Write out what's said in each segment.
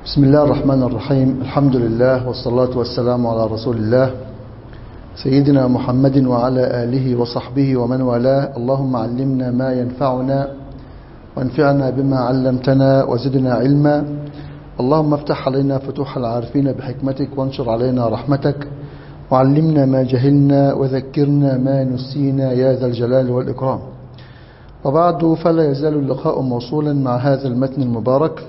بسم الله الرحمن الرحيم الحمد لله والصلاة والسلام على رسول الله سيدنا محمد وعلى آله وصحبه ومن والاه اللهم علمنا ما ينفعنا وانفعنا بما علمتنا وزدنا علما اللهم افتح علينا فتوح العارفين بحكمتك وانشر علينا رحمتك وعلمنا ما جهلنا وذكرنا ما نسينا يا ذا الجلال والإكرام وبعد فلا يزال اللقاء موصولا مع هذا المتن المبارك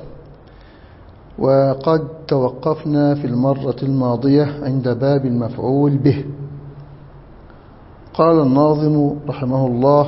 وقد توقفنا في المرة الماضية عند باب المفعول به قال الناظم رحمه الله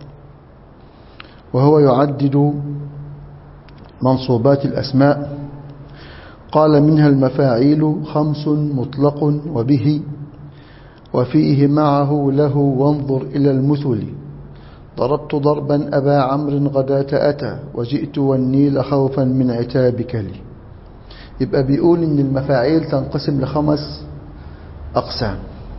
وهو يعدد منصوبات الأسماء قال منها المفاعيل خمس مطلق وبه وفيه معه له وانظر إلى المثل ضربت ضربا أبا عمرو غداة أتى وجئت والنيل خوفا من عتابك لي يبقى بيقول إن المفاعيل تنقسم لخمس أقسام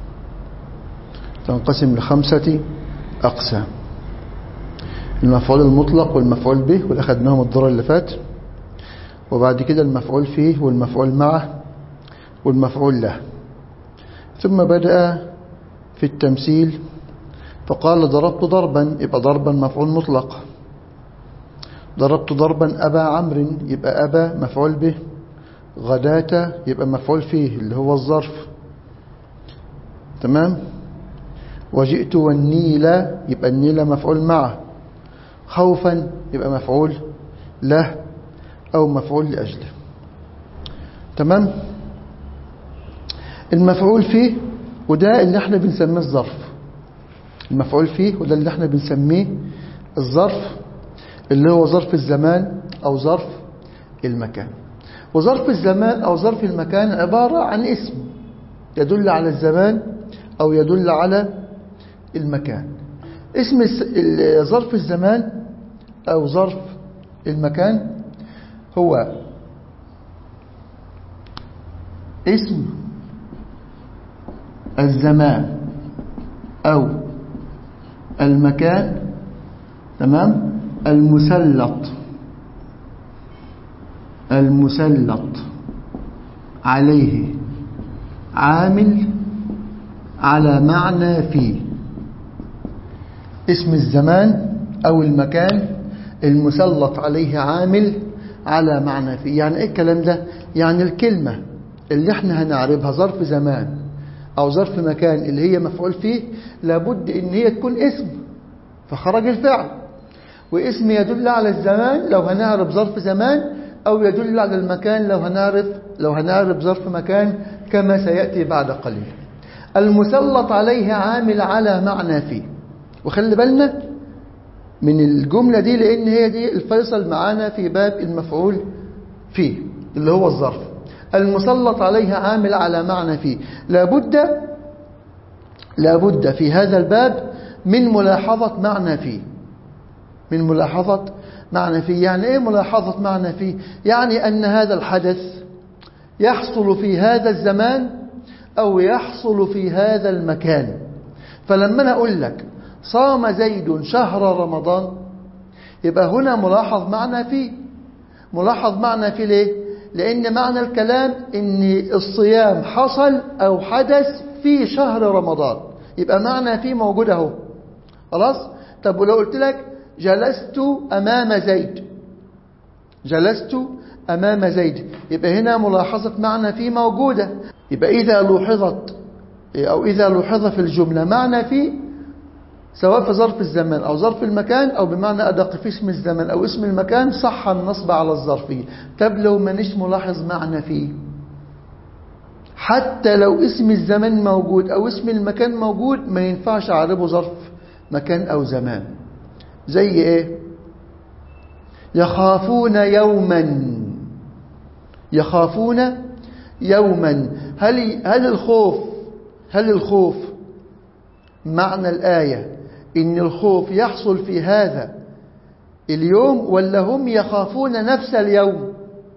تنقسم لخمسة أقسام المفعول المطلق والمفعول به واللي أخذناهم الدور اللي فات وبعد كده المفعول فيه والمفعول معه والمفعول له ثم بدأ في التمثيل فقال ضربت ضربا يبقى ضربا مفعول مطلق ضربت ضربا أبا عمرو يبقى أبا مفعول به غداة يبقى مفعول فيه اللي هو الظرف تمام وجئت والنيل يبقى النيل مفعول معه خوفا يبقى مفعول له أو مفعول لأجله تمام المفعول فيه وده اللي احنا بنسميه الظرف المفعول فيه وده اللي احنا بنسميه الظرف اللي هو ظرف الزمان أو ظرف المكان وظرف الزمان أو ظرف المكان عبارة عن اسم يدل على الزمان أو يدل على المكان اسم ظرف الزمان أو ظرف المكان هو اسم الزمان أو المكان تمام المسلط المسلط عليه عامل على معنى فيه اسم الزمان أو المكان المسلط عليه عامل على معنى فيه يعني ايه الكلام ده يعني الكلمة اللي احنا هنعربها ظرف زمان او ظرف مكان اللي هي مفعول فيه لابد ان هي تكون اسم فخرج الفعل واسم يدل على الزمان لو هنعرف ظرف زمان او يدل على المكان لو هنعرف لو هنعرف ظرف مكان كما سيأتي بعد قليل المسلط عليه عامل على معنى فيه وخلي بالنا من الجملة دي لأن هي دي الفيصل معانا في باب المفعول فيه اللي هو الظرف المسلط عليه عامل على معنى فيه لابد لابد في هذا الباب من ملاحظة معنى فيه من ملاحظة معنى فيه يعني ايه ملاحظة معنى فيه يعني أن هذا الحدث يحصل في هذا الزمان أو يحصل في هذا المكان فلما أنا أقول لك صام زيد شهر رمضان يبقى هنا ملاحظ معنى فيه ملاحظ معنى فيه ليه لأن معنى الكلام إن الصيام حصل أو حدث في شهر رمضان يبقى معنى فيه موجود اهو خلاص طب ولو قلت لك جلست أمام زيد جلست أمام زيد يبقى هنا ملاحظة معنى فيه موجودة يبقى إذا لوحظت أو إذا لوحظ في الجملة معنى فيه سواء في ظرف الزمان أو ظرف المكان أو بمعنى أدق في اسم الزمان أو اسم المكان صح النصب على الظرفية طب لو مانيش ملاحظ معنى فيه حتى لو اسم الزمان موجود أو اسم المكان موجود ما ينفعش أعربه ظرف مكان أو زمان زي إيه يخافون يوما يخافون يوما هل هل الخوف هل الخوف معنى الآية إن الخوف يحصل في هذا اليوم ولا هم يخافون نفس اليوم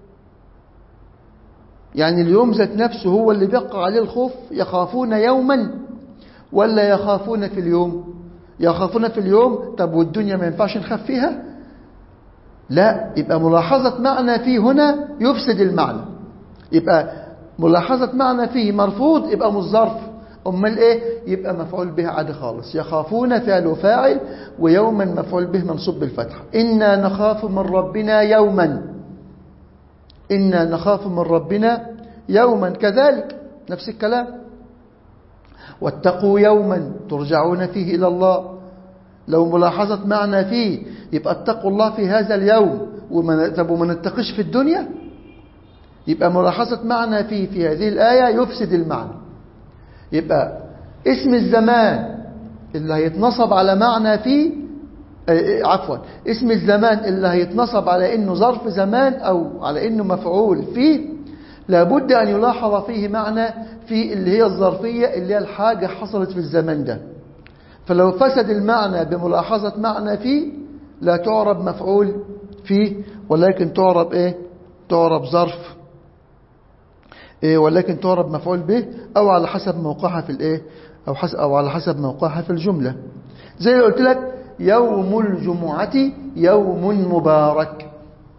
يعني اليوم ذات نفسه هو اللي بيقع عليه الخوف يخافون يوما ولا يخافون في اليوم يخافون في اليوم طب والدنيا ما ينفعش نخاف فيها لا يبقى ملاحظة معنى فيه هنا يفسد المعنى يبقى ملاحظة معنى فيه مرفوض يبقى مش ظرف أمال إيه يبقى مفعول به عادي خالص يخافون فعل وفاعل ويوما مفعول به منصوب بالفتح إنا نخاف من ربنا يوما إنا نخاف من ربنا يوما كذلك نفس الكلام واتقوا يوما ترجعون فيه إلى الله لو ملاحظة معنى فيه يبقى اتقوا الله في هذا اليوم وما طب وما نتقش في الدنيا يبقى ملاحظة معنى فيه في هذه الآية يفسد المعنى يبقى اسم الزمان اللي هيتنصب على معنى فيه عفوا اسم الزمان اللي هيتنصب على انه ظرف زمان او على انه مفعول فيه لابد ان يلاحظ فيه معنى في اللي هي الظرفية اللي هي الحاجة حصلت في الزمن ده فلو فسد المعنى بملاحظة معنى فيه لا تعرب مفعول فيه ولكن تعرب ايه تعرب ظرف إيه ولكن تعرب مفعول به او على حسب موقعها في الايه او حسب او على حسب موقعها في الجملة زي ما قلت لك يوم الجمعة يوم مبارك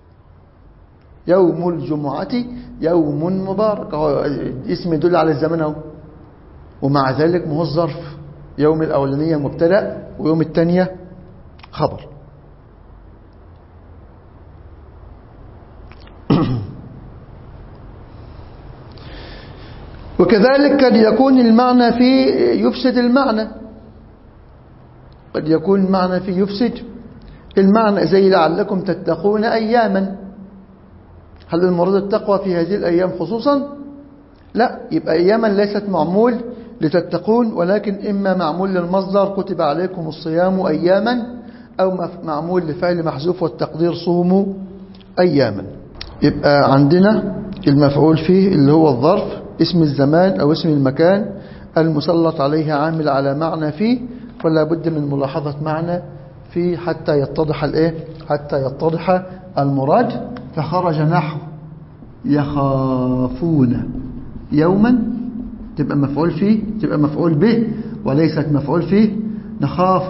يوم الجمعة يوم مبارك هو اسم يدل على الزمن اهو ومع ذلك ما هو الظرف يوم الأولانية مبتدأ ويوم الثانية خبر وكذلك قد يكون المعنى فيه يفسد المعنى قد يكون المعنى فيه يفسد المعنى زي لعلكم تتقون أياما هل المراد التقوى في هذه الأيام خصوصا لا يبقى أياما ليست معمول لتتقون ولكن إما معمول للمصدر كتب عليكم الصيام أياما أو معمول لفعل محذوف والتقدير صوموا أياما يبقى عندنا المفعول فيه اللي هو الظرف اسم الزمان أو اسم المكان المسلط عليه عامل على معنى فيه فلا بد من ملاحظة معنى فيه حتى يتضح الايه حتى يتضح المراد فخرج نحو يخافون يوما تبقى مفعول فيه تبقى مفعول به وليست مفعول فيه نخاف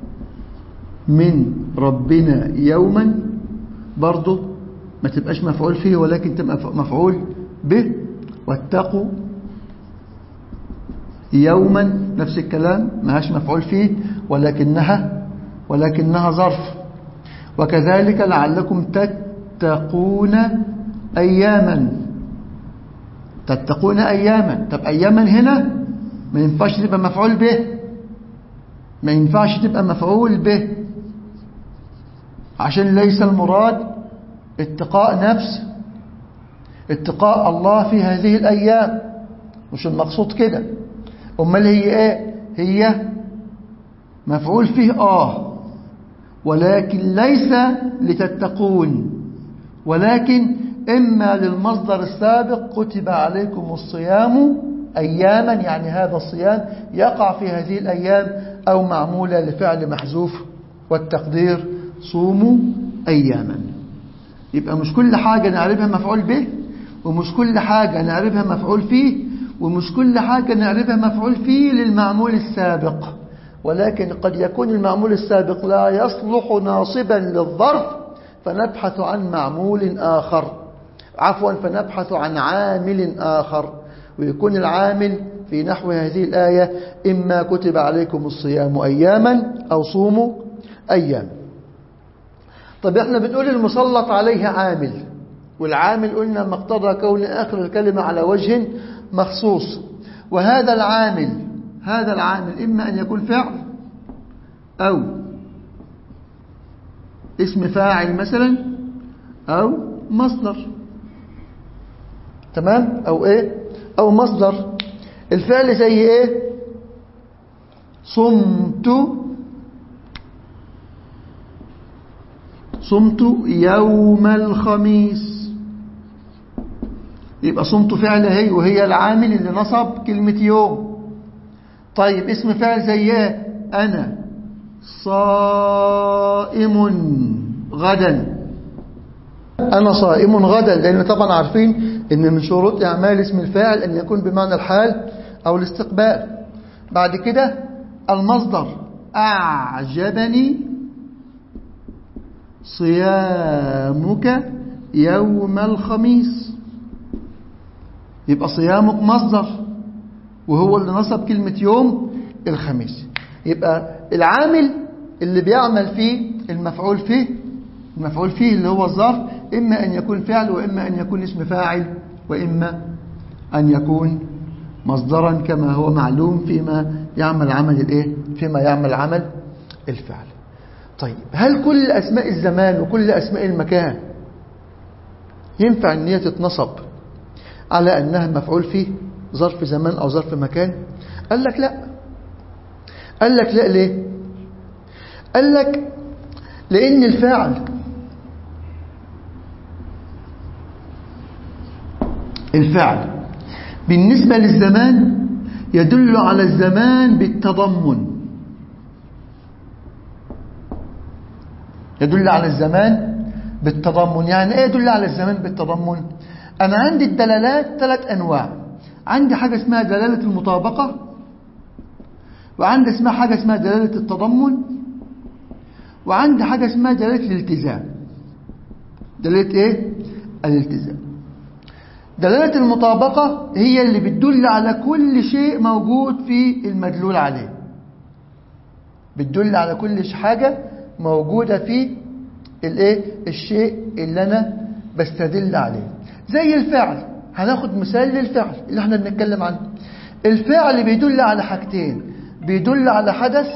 من ربنا يوما برضه ما تبقاش مفعول فيه ولكن تبقى مفعول به واتقوا يوما نفس الكلام ما هاش مفعول فيه ولكنها ولكنها ظرف وكذلك لعلكم تتقون أياما تتقون أياما طب أياما هنا ما ينفعش تبقى مفعول به ما ينفعش تبقى مفعول به عشان ليس المراد اتقاء نفس اتقاء الله في هذه الأيام مش المقصود كده أمال هي ايه هي مفعول فيه آه ولكن ليس لتتقون ولكن إما للمصدر السابق كتب عليكم الصيام أياما يعني هذا الصيام يقع في هذه الأيام أو معمولة لفعل محذوف والتقدير صوموا أياما يبقى مش كل حاجة نعرفها مفعول به ومش كل حاجة نعرفها مفعول فيه ومش كل حاجة نعرفها مفعول فيه للمعمول السابق ولكن قد يكون المعمول السابق لا يصلح ناصبا للظرف فنبحث عن معمول آخر عفوا فنبحث عن عامل آخر ويكون العامل في نحو هذه الآية إما كتب عليكم الصيام أياما أو صوموا أيام طب احنا بنقول المسلط عليه عامل والعامل قلنا مقتضى كون آخر الكلمة على وجه مخصوص وهذا العامل هذا العامل إما أن يكون فعل أو اسم فاعل مثلا أو مصدر تمام أو إيه أو مصدر الفعل زي إيه صمت صمت يوم الخميس يبقى صمت فعل هي وهي العامل اللي نصب كلمة يوم طيب اسم فعل زي ايه أنا صائم غدا أنا صائم غدا لأن طبعا عارفين أن من شروط إعمال اسم الفاعل أن يكون بمعنى الحال أو الاستقبال بعد كده المصدر أعجبني صيامك يوم الخميس يبقى صيامك مصدر وهو اللي نصب كلمة يوم الخميس يبقى العامل اللي بيعمل فيه المفعول فيه المفعول فيه اللي هو الظرف إما أن يكون فعل وإما أن يكون اسم فاعل وإما أن يكون مصدرا كما هو معلوم فيما يعمل عمل الايه فيما يعمل عمل الفعل طيب هل كل أسماء الزمان وكل أسماء المكان ينفع ان هي تتنصب على أنها مفعول فيه ظرف زمان أو ظرف مكان قال لك لا قال لك لا ليه قال لك لأن الفاعل الفعل بالنسبة للزمان يدل على الزمان بالتضمن يدل على الزمان بالتضمن يعني ايه يدل على الزمان بالتضمن انا عندي الدلالات ثلاث انواع عندي حاجة اسمها دلالة المطابقة وعندي اسمها حاجة اسمها دلالة التضمن وعندي حاجة اسمها دلالة الالتزام دلالة ايه الالتزام دلالة المطابقة هي اللي بتدل على كل شيء موجود في المدلول عليه بتدل على كل حاجة موجودة في الايه الشيء اللي انا بستدل عليه زي الفعل هناخد مثال للفعل اللي احنا بنتكلم عنه الفعل بيدل على حاجتين بيدل على حدث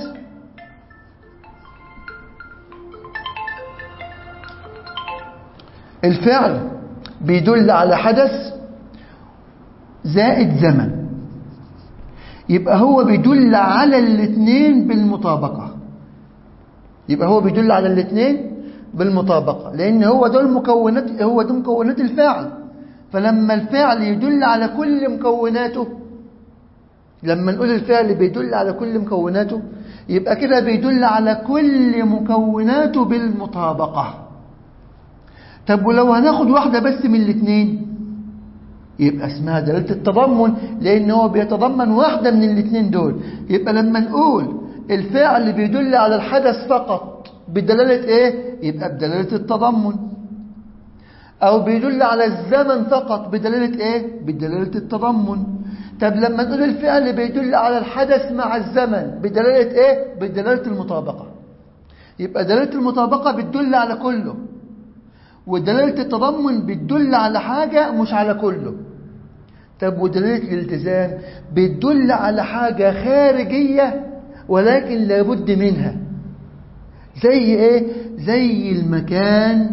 الفعل بيدل على حدث زائد زمن يبقى هو بيدل على الاثنين بالمطابقة يبقى هو بيدل على الاثنين بالمطابقة لأن هو دول مكونات هو دول مكونات الفاعل فلما الفعل يدل على كل مكوناته لما نقول الفعل بيدل على كل مكوناته يبقى كده بيدل على كل مكوناته بالمطابقة طب ولو هناخد واحدة بس من الاثنين يبقى اسمها دلالة التضمن لأن هو بيتضمن واحدة من الاثنين دول يبقى لما نقول الفعل بيدل على الحدث فقط بدلالة ايه يبقى بدلالة التضمن او بيدل على الزمن فقط بدلالة ايه بدلالة التضمن طب لما نقول الفعل بيدل على الحدث مع الزمن بدلالة ايه بدلالة المطابقة يبقى دلالة المطابقة بتدل على كله ودلالة التضمن بتدل على حاجة مش على كله طب ودلالة الالتزام بتدل على حاجة خارجية ولكن لابد منها زي ايه زي المكان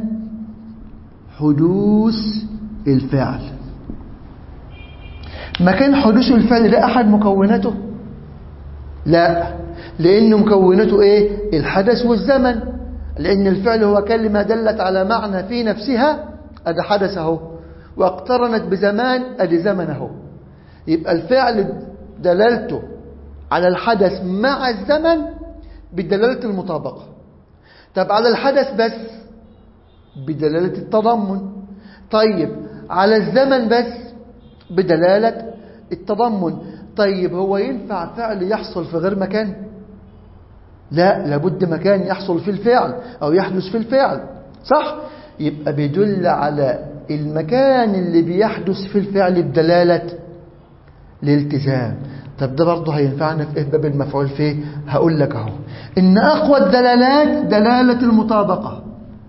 حدوث الفعل مكان حدوث الفعل ده احد مكوناته لا لان مكوناته ايه الحدث والزمن لان الفعل هو كلمة دلت على معنى في نفسها ادي حدث اهو واقترنت بزمان ادي زمن اهو يبقى الفعل دلالته على الحدث مع الزمن بدلالة المطابقة طب على الحدث بس بدلالة التضمن طيب على الزمن بس بدلالة التضمن طيب هو ينفع فعل يحصل في غير مكان لا لابد مكان يحصل في الفعل أو يحدث في الفعل صح يبقى بيدل على المكان اللي بيحدث في الفعل بدلالة الالتزام طب ده برضه هينفعنا في ايه باب المفعول فيه هقول لك اهو ان اقوى الدلالات دلالة المطابقة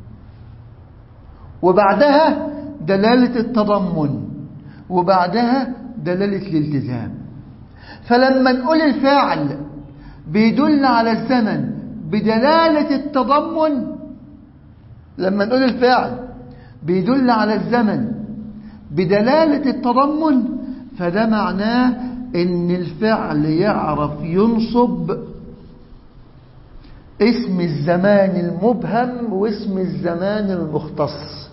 وبعدها دلالة التضمن وبعدها دلالة الالتزام فلما نقول الفاعل بيدل على الزمن بدلالة التضمن لما نقول الفاعل بيدل على الزمن بدلالة التضمن فده معناه ان الفعل يعرف ينصب اسم الزمان المبهم واسم الزمان المختص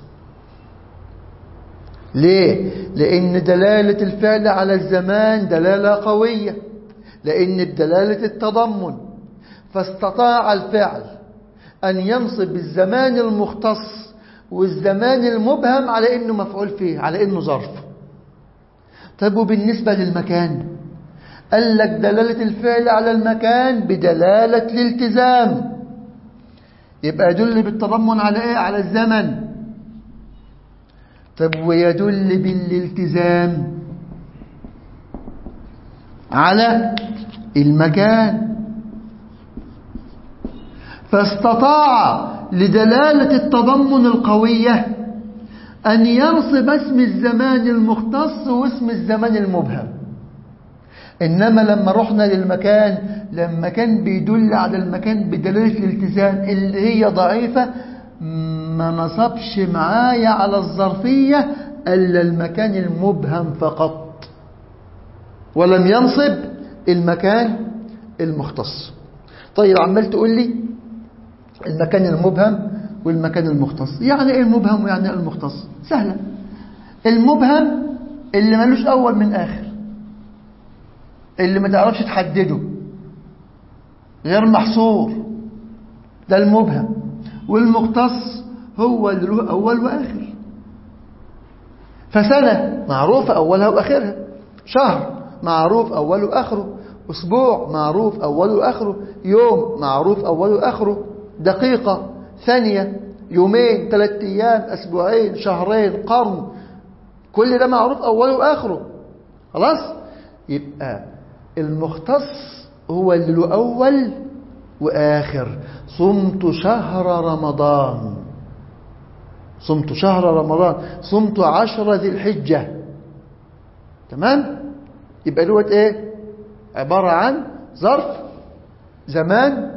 ليه لان دلالة الفعل على الزمان دلالة قوية لان بدلالة التضمن فاستطاع الفعل ان ينصب الزمان المختص والزمان المبهم على انه مفعول فيه على انه ظرف طيب وبالنسبة للمكان قال لك دلالة الفعل على المكان بدلالة الالتزام يبقى يدل بالتضمن على ايه على الزمن طب ويدل بالالتزام على المكان فاستطاع لدلالة التضمن القوية أن ينصب اسم الزمان المختص واسم الزمان المبهم إنما لما رحنا للمكان لما كان بيدل على المكان بدلالة الالتزام اللي هي ضعيفة ما نصبش معايا على الظرفية إلا المكان المبهم فقط ولم ينصب المكان المختص طيب عمال تقول لي المكان المبهم والمكان المختص يعني ايه المبهم ويعني ايه المختص سهلة المبهم اللي ملوش اول من اخر اللي ما تعرفش تحدده غير محصور ده المبهم والمختص هو اللي له اول واخر فسنة معروفة اولها واخرها شهر معروف اوله واخره اسبوع معروف اوله واخره يوم معروف اوله واخره دقيقة ثانية يومين ثلاثة أيام أسبوعين شهرين قرن كل ده معروف أوله وآخره خلاص يبقى المختص هو اللي له أول وآخر صمت شهر رمضان صمت شهر رمضان صمت عشر ذي الحجة تمام يبقى دوت ايه عبارة عن ظرف زمان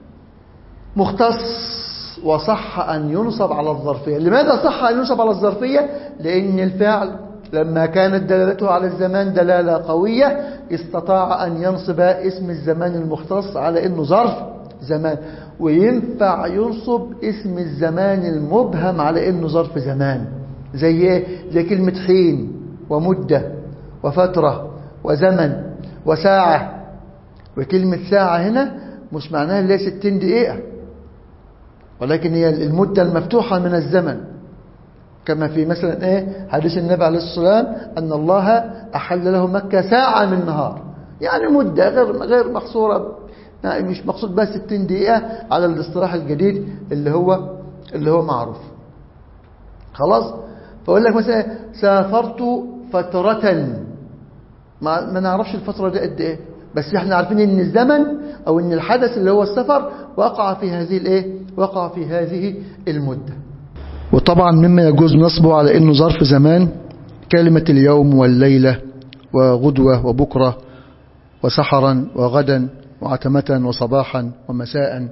مختص وصح أن ينصب على الظرفية لماذا صح أن ينصب على الظرفية لأن الفعل لما كانت دلالته على الزمان دلالة قوية استطاع أن ينصب اسم الزمان المختص على أنه ظرف زمان وينفع ينصب اسم الزمان المبهم على أنه ظرف زمان زي ايه زي كلمة حين ومدة وفترة وزمن وساعة وكلمة ساعة هنا مش معناها اللي هي 60 دقيقة ولكن هي المدة المفتوحة من الزمن كما في مثلا ايه حديث النبي عليه الصلاة والسلام أن الله أحل له مكة ساعة من نهار يعني مدة غير غير محصورة مش مقصود بس 60 دقيقة على الاصطلاح الجديد اللي هو اللي هو معروف خلاص فأقول لك مثلا سافرت فترة ما, ما نعرفش الفترة دي قد ايه بس احنا عارفين ان الزمن او ان الحدث اللي هو السفر وقع في هذه الايه وقع في هذه المدة وطبعا مما يجوز نصبه على انه ظرف زمان كلمة اليوم والليلة وغدوة وبكرة وسحرا وغدا وعتمة وصباحا ومساء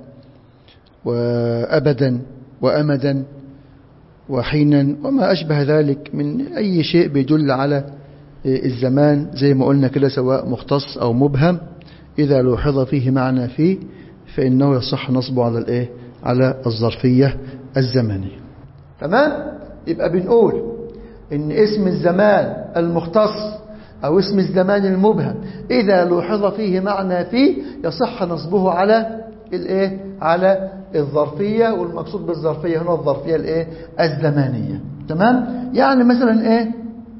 وأبدا وأمدا وحينا وما أشبه ذلك من أي شيء بيدل على الزمان زي ما قلنا كده سواء مختص أو مبهم إذا لوحظ فيه معنى فيه فإنه يصح نصبه على الإيه؟ على الظرفية الزمنية تمام؟ يبقى بنقول إن اسم الزمان المختص أو اسم الزمان المبهم إذا لوحظ فيه معنى فيه يصح نصبه على الإيه؟ على الظرفية والمقصود بالظرفية هنا الظرفية الإيه؟ الزمانية تمام؟ يعني مثلا إيه؟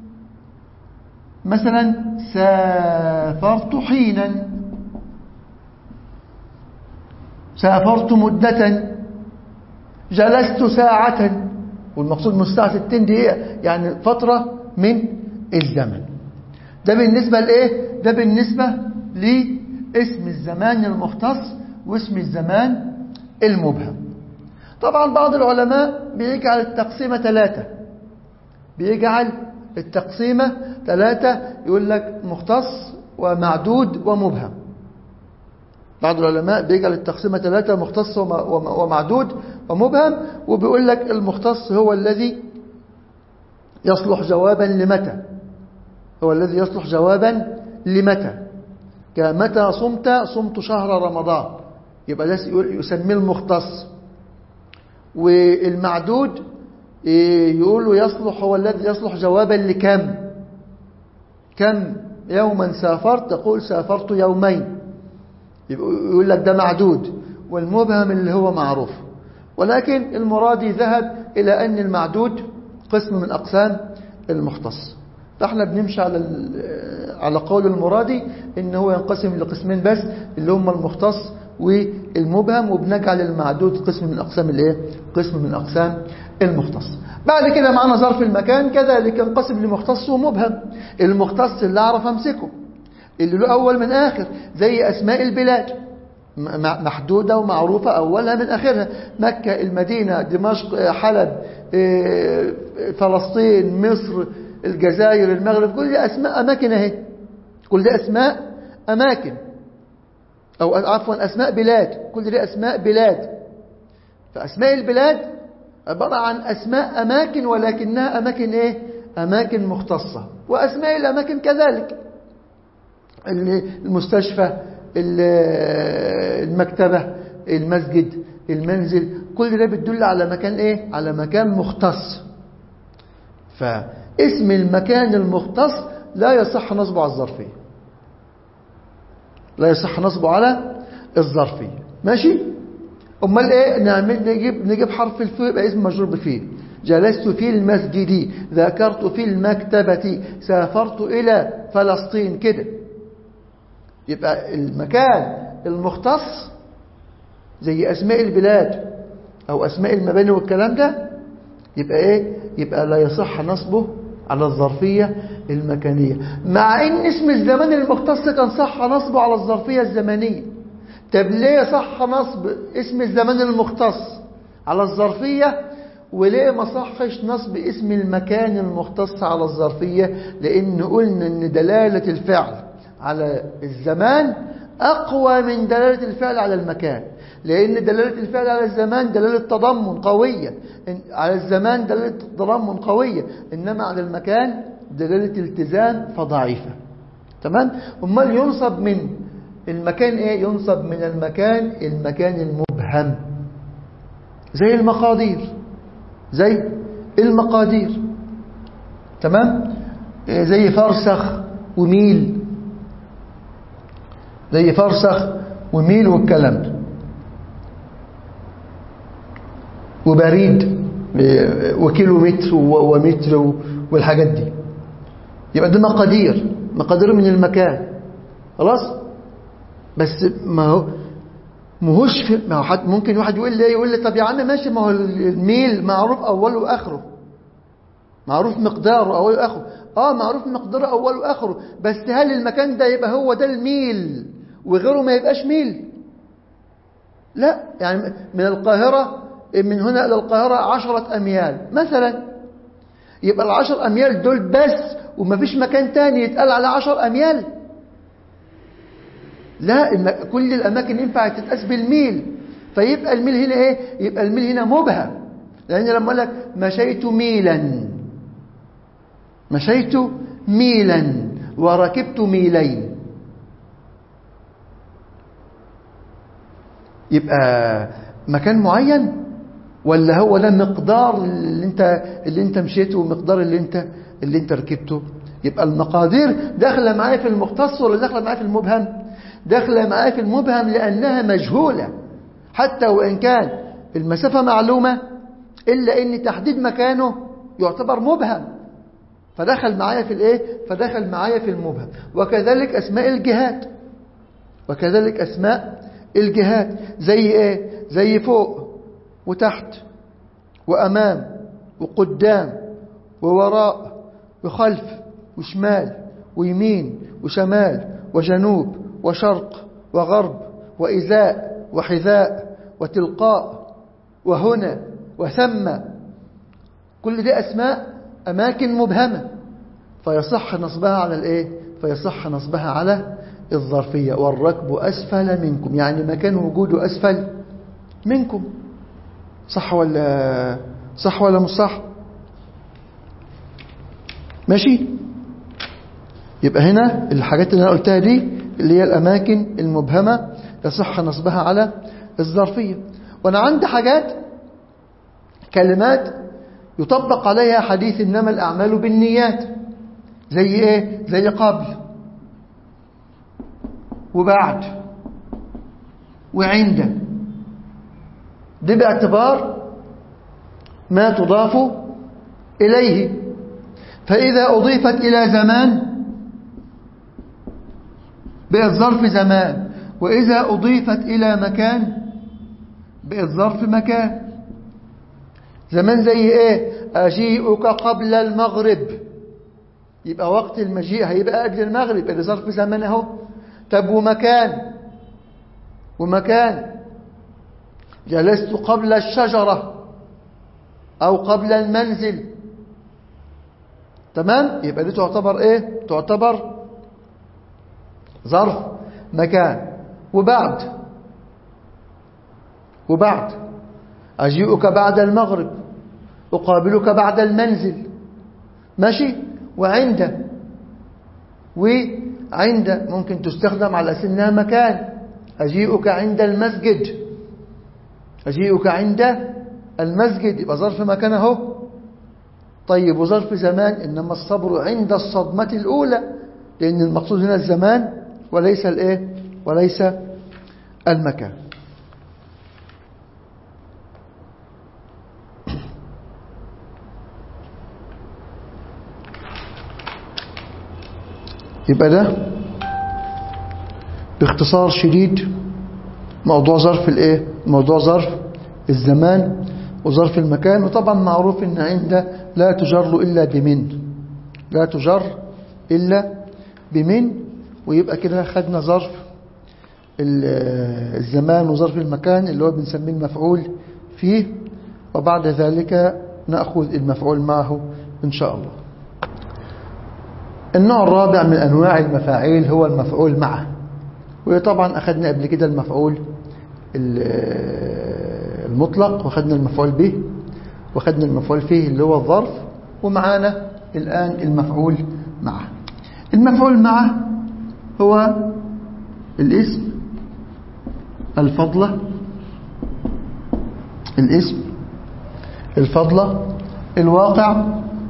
مثلا سافرت حينا سافرت مدة جلست ساعة والمقصود من ساعة 60 دقيقة يعني فترة من الزمن ده بالنسبة لإيه؟ ده بالنسبة لاسم الزمان المختص واسم الزمان المبهم طبعا بعض العلماء بيجعل التقسيمة ثلاثة بيجعل التقسيمة ثلاثة يقول لك مختص ومعدود ومبهم بعض العلماء بيجعل التقسيمة ثلاثة مختص ومعدود ومبهم وبيقول لك المختص هو الذي يصلح جوابا لمتى هو الذي يصلح جوابا لمتى كمتى صمت صمت شهر رمضان يبقى ده يسميه المختص والمعدود يقول يصلح هو الذي يصلح جوابا لكم كم يوما سافرت تقول سافرت يومين يقول لك ده معدود والمبهم اللي هو معروف ولكن المرادي ذهب إلى أن المعدود قسم من أقسام المختص فاحنا بنمشي على على قول المرادي ان هو ينقسم لقسمين بس اللي هم المختص والمبهم وبنجعل المعدود قسم من أقسام الايه قسم من أقسام المختص بعد كده معنا ظرف المكان كذلك ينقسم لمختص ومبهم المختص اللي أعرف أمسكه اللي له أول من آخر زي أسماء البلاد محدودة ومعروفة أولها من آخرها مكة المدينة دمشق حلب فلسطين مصر الجزائر المغرب كل دي أسماء أماكن اهي كل دي أسماء أماكن أو عفوا أسماء بلاد كل دي أسماء بلاد فأسماء البلاد عبارة عن أسماء أماكن ولكنها أماكن إيه؟ أماكن مختصة وأسماء الأماكن كذلك المستشفى المكتبة المسجد المنزل كل ده بتدل على مكان ايه على مكان مختص فاسم المكان المختص لا يصح نصبه على الظرفية لا يصح نصبه على الظرفية ماشي امال ايه نعمل نجيب نجيب حرف الفاء يبقى اسم مجرور بفيه جلست في المسجد ذاكرت في المكتبة سافرت إلى فلسطين كده يبقى المكان المختص زي أسماء البلاد أو أسماء المباني والكلام ده يبقى إيه؟ يبقى لا يصح نصبه على الظرفية المكانية مع إن اسم الزمان المختص كان صح نصبه على الظرفية الزمنية طب ليه صح نصب اسم الزمان المختص على الظرفية وليه ما صحش نصب اسم المكان المختص على الظرفية لأن قلنا أن دلالة الفعل على الزمان أقوى من دلالة الفعل على المكان لأن دلالة الفعل على الزمان دلالة تضمن قوية على الزمان دلالة تضمن قوية إنما على المكان دلالة التزام فضعيفة تمام؟ أمال ينصب من المكان إيه؟ ينصب من المكان المكان المبهم زي المقادير زي المقادير تمام؟ زي فرسخ وميل زي فرسخ وميل والكلام ده وبريد وكيلو متر ومتر والحاجات دي يبقى ده مقادير مقادير من المكان خلاص بس ما هو مهوش في ما هو حد ممكن واحد يقول لي يقول لي طب يا عم ماشي ما هو الميل معروف اوله واخره معروف مقداره اوله واخره اه معروف مقداره اوله واخره بس هل المكان ده يبقى هو ده الميل وغيره ما يبقاش ميل لا يعني من القاهرة من هنا إلى القاهرة عشرة أميال مثلا يبقى العشر أميال دول بس وما فيش مكان تاني يتقال على عشر أميال لا كل الأماكن ينفع تتقاس بالميل فيبقى الميل هنا إيه يبقى الميل هنا مبهم لأن لما أقول لك مشيت ميلا مشيت ميلا وركبت ميلين يبقى مكان معين ولا هو ده مقدار اللي انت اللي انت مشيته ومقدار اللي انت اللي انت ركبته يبقى المقادير داخله معايا في المختص ولا داخله معايا في المبهم داخله معايا في المبهم لانها مجهوله حتى وان كان المسافه معلومه الا ان تحديد مكانه يعتبر مبهم فدخل معايا في الايه فدخل معايا في المبهم وكذلك اسماء الجهات وكذلك اسماء الجهات زي ايه زي فوق وتحت وامام وقدام ووراء وخلف وشمال ويمين وشمال وجنوب وشرق وغرب وإزاء وحذاء وتلقاء وهنا وثم كل دي أسماء أماكن مبهمة فيصح نصبها على الإيه؟ فيصح نصبها على الظرفية والركب أسفل منكم يعني مكان وجوده أسفل منكم صح ولا صح ولا مش صح ماشي يبقى هنا الحاجات اللي أنا قلتها دي اللي هي الأماكن المبهمة يصح نصبها على الظرفية وأنا عندي حاجات كلمات يطبق عليها حديث إنما الأعمال بالنيات زي إيه زي قبل وبعد وعند دي باعتبار ما تضاف إليه فإذا أضيفت إلى زمان بقت ظرف زمان وإذا أضيفت إلى مكان بقت ظرف مكان زمان زي إيه أجيئك قبل المغرب يبقى وقت المجيء هيبقى قبل المغرب اللي ظرف زمان اهو طب ومكان ومكان جلست قبل الشجرة أو قبل المنزل تمام يبقى دي تعتبر ايه تعتبر ظرف مكان وبعد وبعد أجيئك بعد المغرب أقابلك بعد المنزل ماشي وعند وعند ممكن تستخدم على سنها مكان أجيئك عند المسجد أجيئك عند المسجد يبقى ظرف مكان اهو طيب وظرف زمان إنما الصبر عند الصدمة الأولى لأن المقصود هنا الزمان وليس الإيه وليس المكان يبقى ده باختصار شديد موضوع ظرف الايه موضوع ظرف الزمان وظرف المكان وطبعا معروف ان عند لا تجر الا بمن لا تجر الا بمن ويبقى كده خدنا ظرف الزمان وظرف المكان اللي هو بنسميه المفعول فيه وبعد ذلك نأخذ المفعول معه إن شاء الله النوع الرابع من أنواع المفاعيل هو المفعول معه وطبعا أخذنا قبل كده المفعول المطلق وأخذنا المفعول به وأخذنا المفعول فيه اللي هو الظرف ومعانا الآن المفعول معه المفعول معه هو الاسم الفضلة الاسم الفضلة الواقع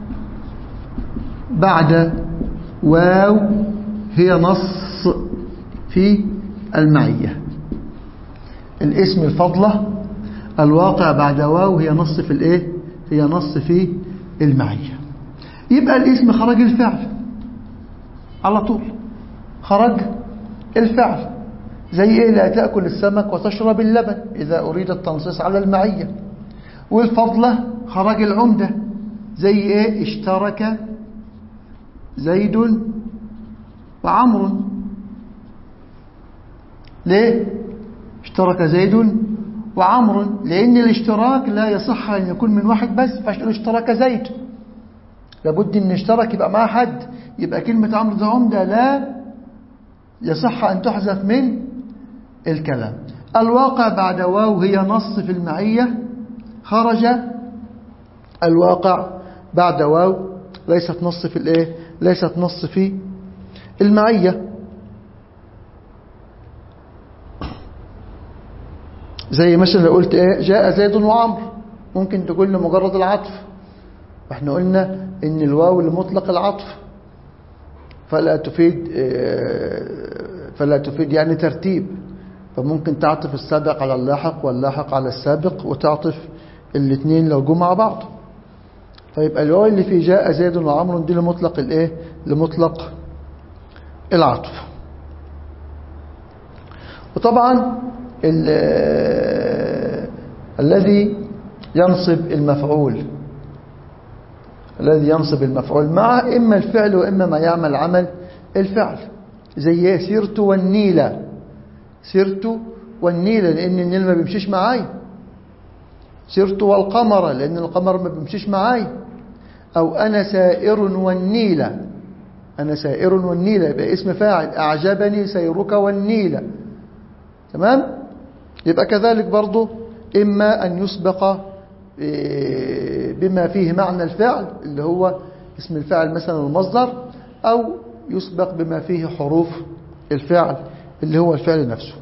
بعد واو هي نص في المعية الاسم الفضلة الواقع بعد واو هي نص في الايه هي نص في المعية يبقى الاسم خرج الفعل على طول خرج الفعل زي ايه لا تأكل السمك وتشرب اللبن إذا أريد التنصيص على المعية والفضلة خرج العمدة زي ايه اشترك زيد وعمر ليه اشترك زيد وعمر لأن الاشتراك لا يصح أن يكون من واحد بس فاشترك اشترك زيد لابد أن اشترك يبقى مع حد يبقى كلمة عمرو ده عمدة لا يصح أن تحذف من الكلام الواقع بعد واو هي نص في المعية خرج الواقع بعد واو ليست نص في الايه ليست نص في المعية زي مثلا لو قلت ايه جاء زيد وعمر ممكن تقول لمجرد العطف احنا قلنا ان الواو لمطلق العطف فلا تفيد فلا تفيد يعني ترتيب فممكن تعطف السابق على اللاحق واللاحق على السابق وتعطف الاثنين لو جو مع بعض فيبقى الواو اللي في جاء زيد وعمر دي لمطلق الايه لمطلق العطف وطبعا الذي ينصب المفعول الذي ينصب المفعول معه إما الفعل وإما ما يعمل عمل الفعل زي سيرت والنيلة سيرت والنيلة لأن النيل ما بيمشيش معاي سيرت والقمر لأن القمر ما بيمشيش معاي أو أنا سائر والنيلة أنا سائر والنيلة يبقى اسم فاعل أعجبني سيرك والنيلة تمام يبقى كذلك برضو إما أن يسبق بما فيه معنى الفعل اللي هو اسم الفعل مثلا المصدر أو يسبق بما فيه حروف الفعل اللي هو الفعل نفسه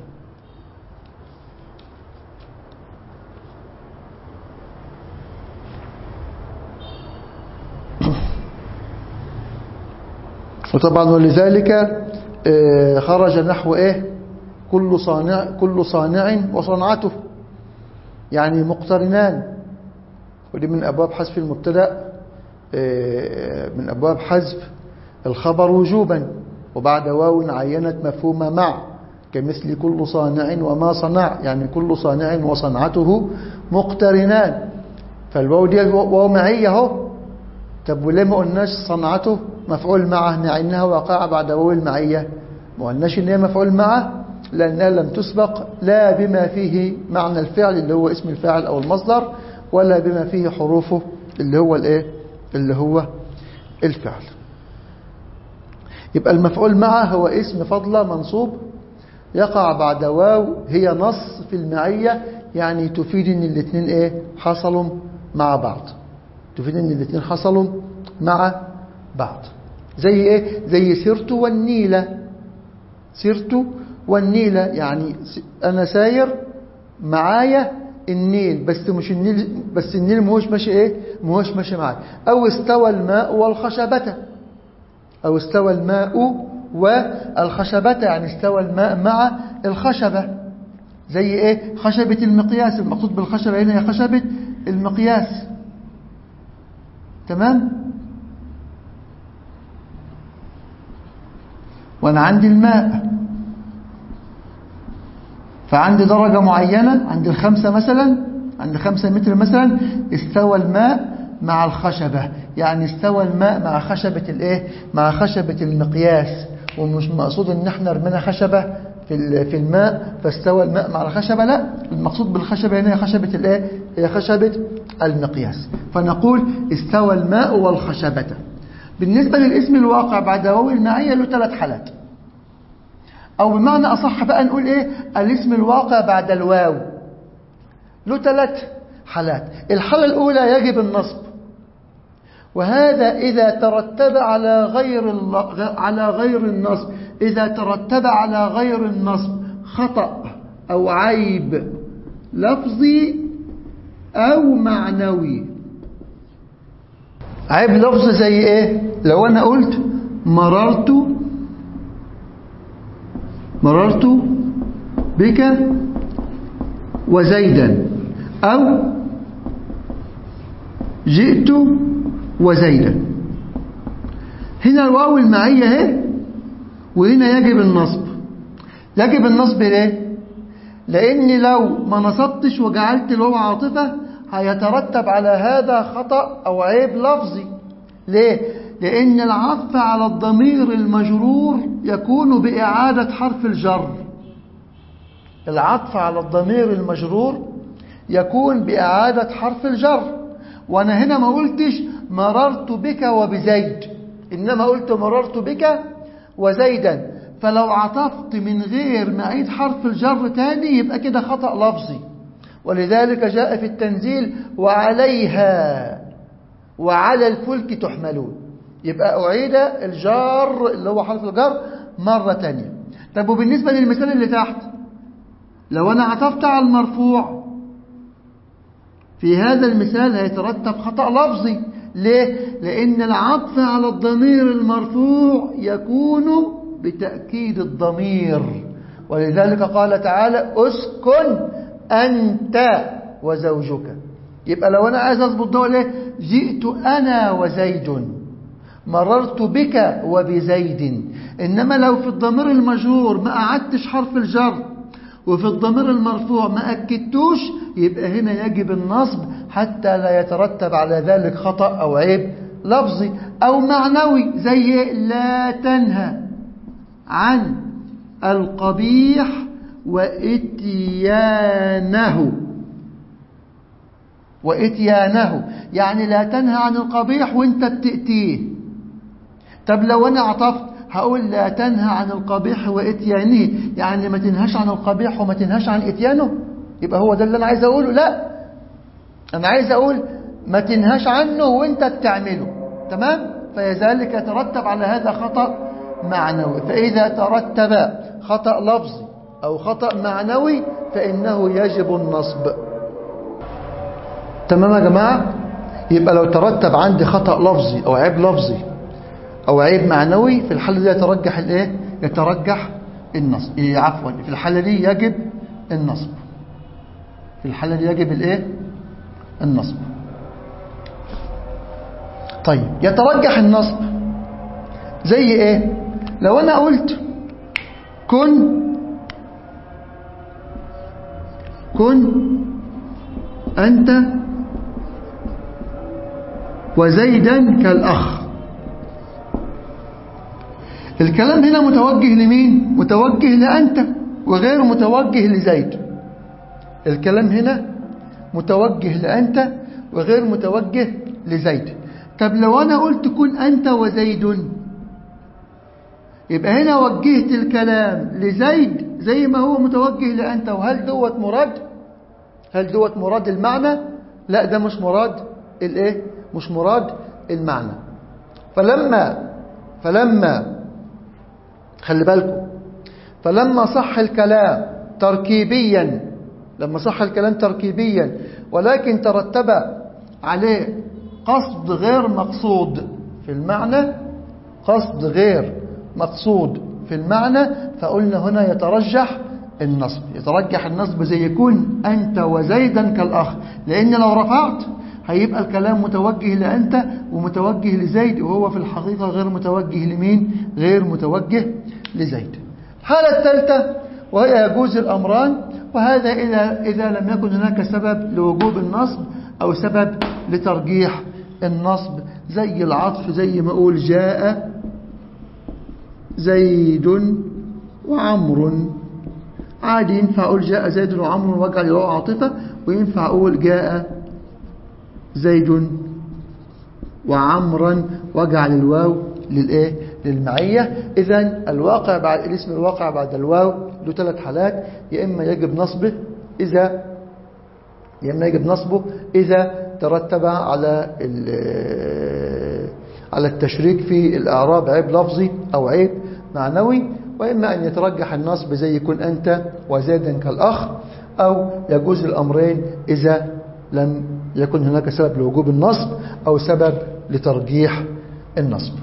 وطبعا ولذلك خرج نحو ايه كل صانع كل صانع وصنعته يعني مقترنان ودي من أبواب حذف المبتدا من أبواب حذف الخبر وجوبا وبعد واو عينت مفهوم مع كمثل كل صانع وما صنع يعني كل صانع وصنعته مقترنان فالواو دي واو معية اهو طب وليه ما قلناش صنعته مفعول معه مع انها وقع بعد واو المعية ما قلناش ان هي مفعول معه لانها لم تسبق لا بما فيه معنى الفعل اللي هو اسم الفاعل او المصدر ولا بما فيه حروفه اللي هو الايه اللي هو الفعل يبقى المفعول معه هو اسم فضلة منصوب يقع بعد واو هي نص في المعية يعني تفيد ان الاثنين ايه حصلوا مع بعض تفيد ان الاثنين حصلوا مع بعض زي ايه زي سرت والنيلة سرت والنيلة يعني انا ساير معايا النيل بس مش النيل بس النيل مهوش ماشي ايه مهوش ماشي معايا او استوى الماء والخشبة او استوى الماء والخشبة يعني استوى الماء مع الخشبة زي ايه خشبة المقياس المقصود بالخشبة هنا هي خشبة المقياس تمام وانا عندي الماء فعندي درجة معينة عند الخمسة مثلا عند خمسة متر مثلا استوى الماء مع الخشبة يعني استوى الماء مع خشبة الايه مع خشبة المقياس ومش مقصود ان احنا رمينا خشبة في في الماء فاستوى الماء مع الخشبة لا المقصود بالخشبة هنا هي خشبة الايه هي خشبة المقياس فنقول استوى الماء والخشبة بالنسبة للاسم الواقع بعد واو المعية له ثلاث حالات او بمعنى اصح بقى نقول ايه الاسم الواقع بعد الواو له ثلاث حالات الحالة الاولى يجب النصب وهذا إذا ترتب على غير على غير النصب إذا ترتب على غير النصب خطأ أو عيب لفظي أو معنوي عيب لفظ زي إيه لو أنا قلت مررت مررت بك وزيدا أو جئت وزيدا هنا الواو المعية اهي وهنا يجب النصب يجب النصب ليه لان لو ما نصبتش وجعلت الواو عاطفة هيترتب على هذا خطأ او عيب لفظي ليه لان العطف على الضمير المجرور يكون بإعادة حرف الجر العطف على الضمير المجرور يكون بإعادة حرف الجر وانا هنا ما قلتش مررت بك وبزيد إنما قلت مررت بك وزيدا فلو عطفت من غير ما أعيد حرف الجر تاني يبقى كده خطأ لفظي ولذلك جاء في التنزيل وعليها وعلى الفلك تحملون يبقى أعيد الجار اللي هو حرف الجر مرة تانية طب وبالنسبة للمثال اللي تحت لو أنا عطفت على المرفوع في هذا المثال هيترتب خطأ لفظي ليه؟ لأن العطف على الضمير المرفوع يكون بتأكيد الضمير ولذلك قال تعالى أسكن أنت وزوجك يبقى لو أنا عايز أضبط ده ليه جئت أنا وزيد مررت بك وبزيد إنما لو في الضمير المجرور ما أعدتش حرف الجر وفي الضمير المرفوع ما أكدتوش يبقى هنا يجب النصب حتى لا يترتب على ذلك خطأ أو عيب لفظي أو معنوي زي لا تنهى عن القبيح وإتيانه وإتيانه يعني لا تنهى عن القبيح وانت بتأتيه طب لو أنا عطفت هقول لا تنهى عن القبيح وإتيانه يعني ما تنهاش عن القبيح وما تنهاش عن إتيانه يبقى هو ده اللي أنا عايز أقوله لا أنا عايز أقول ما تنهاش عنه وانت بتعمله تمام فلذلك يترتب على هذا خطأ معنوي فإذا ترتب خطأ لفظي أو خطأ معنوي فإنه يجب النصب تمام يا جماعة يبقى لو ترتب عندي خطأ لفظي أو عيب لفظي أو عيب معنوي في الحالة دي يترجح الإيه؟ يترجح النصب إيه عفوا في الحالة دي يجب النصب في الحالة دي يجب الإيه؟ النصب طيب يترجح النصب زي إيه؟ لو أنا قلت كن كن أنت وزيدا كالأخ الكلام هنا متوجه لمين متوجه لأنت وغير متوجه لزيد الكلام هنا متوجه لأنت وغير متوجه لزيد طب لو أنا قلت كن أنت وزيد يبقى هنا وجهت الكلام لزيد زي ما هو متوجه لأنت وهل دوت مراد هل دوت مراد المعنى لا ده مش مراد الايه مش مراد المعنى فلما فلما خلي بالكم فلما صح الكلام تركيبيا لما صح الكلام تركيبيا ولكن ترتب عليه قصد غير مقصود في المعنى قصد غير مقصود في المعنى فقلنا هنا يترجح النصب يترجح النصب زي يكون أنت وزيدا كالأخ لأن لو رفعت هيبقى الكلام متوجه لأنت ومتوجه لزيد وهو في الحقيقة غير متوجه لمين غير متوجه لزيد الحالة الثالثة وهي يجوز الأمران وهذا إذا, إذا لم يكن هناك سبب لوجوب النصب أو سبب لترجيح النصب زي العطف زي ما أقول جاء زيد وعمر عادي ينفع أقول جاء زيد وعمر واجعل له عاطفة وينفع أقول جاء زيد وعمرا واجعل الواو للايه للمعية إذا الواقع بعد الاسم الواقع بعد الواو له ثلاث حالات يا إما يجب نصبه إذا يا إما يجب نصبه إذا ترتب على على التشريك في الإعراب عيب لفظي أو عيب معنوي وإما أن يترجح النصب زي يكون أنت وزيدا كالأخ أو يجوز الأمرين إذا لم يكن هناك سبب لوجوب النصب أو سبب لترجيح النصب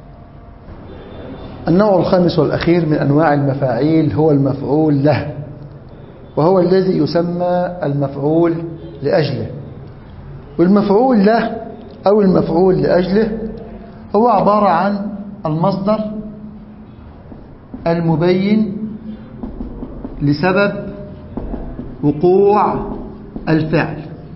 النوع الخامس والأخير من أنواع المفاعيل هو المفعول له وهو الذي يسمى المفعول لأجله والمفعول له أو المفعول لأجله هو عبارة عن المصدر المبين لسبب وقوع الفعل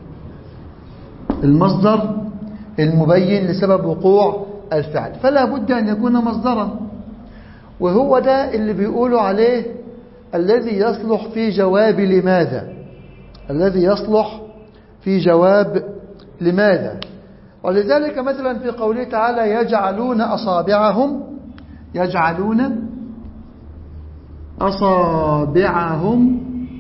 المصدر المبين لسبب وقوع الفعل فلا بد أن يكون مصدرا وهو ده اللي بيقولوا عليه الذي يصلح في جواب لماذا الذي يصلح في جواب لماذا ولذلك مثلا في قوله تعالى يجعلون أصابعهم يجعلون أصابعهم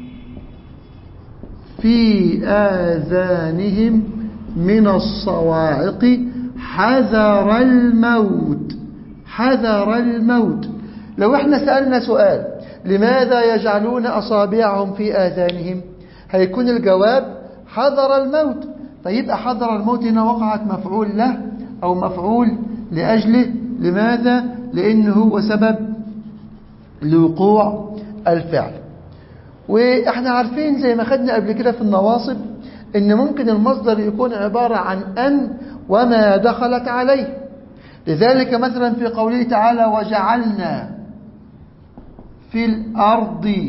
في آذانهم من الصواعق حذر الموت حذر الموت لو احنا سألنا سؤال لماذا يجعلون أصابعهم في آذانهم هيكون الجواب حذر الموت فيبقى حذر الموت هنا وقعت مفعول له أو مفعول لأجله لماذا؟ لأنه هو سبب لوقوع الفعل واحنا عارفين زي ما خدنا قبل كده في النواصب ان ممكن المصدر يكون عبارة عن أن وما دخلت عليه لذلك مثلا في قوله تعالى وجعلنا في الأرض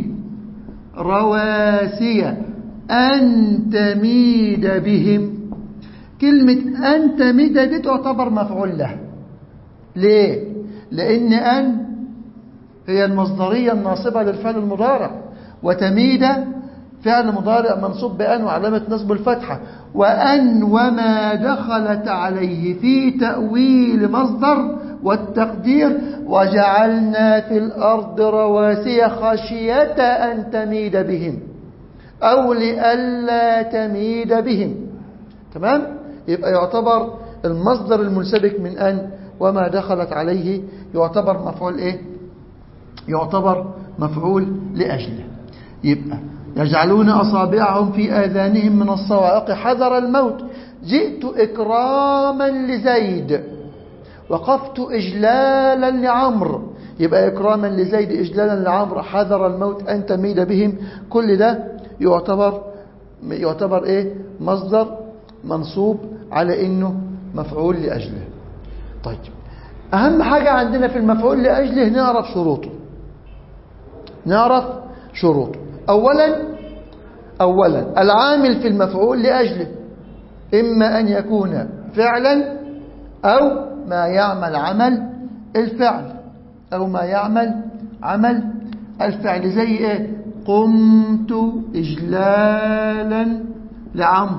رواسي أن تميد بهم كلمة أن تميد دي تعتبر مفعول له ليه؟ لأن أن هي المصدرية الناصبة للفعل المضارع وتميد فعل مضارع منصوب بأن وعلامة نصب الفتحة وأن وما دخلت عليه في تأويل مصدر والتقدير وجعلنا في الأرض رواسي خشية أن تميد بهم أو لئلا تميد بهم تمام؟ يبقى يعتبر المصدر المنسبك من أن وما دخلت عليه يعتبر مفعول إيه؟ يعتبر مفعول لأجله يبقى يجعلون أصابعهم في آذانهم من الصواعق حذر الموت جئت إكراما لزيد وقفت إجلالا لعمر يبقى إكراما لزيد إجلالا لعمر حذر الموت أن تميد بهم كل ده يعتبر يعتبر إيه مصدر منصوب على إنه مفعول لأجله طيب أهم حاجة عندنا في المفعول لأجله نعرف شروطه نعرف شروطه أولا أولا العامل في المفعول لأجله إما أن يكون فعلا أو ما يعمل عمل الفعل أو ما يعمل عمل الفعل زي إيه قمت إجلالا لعمر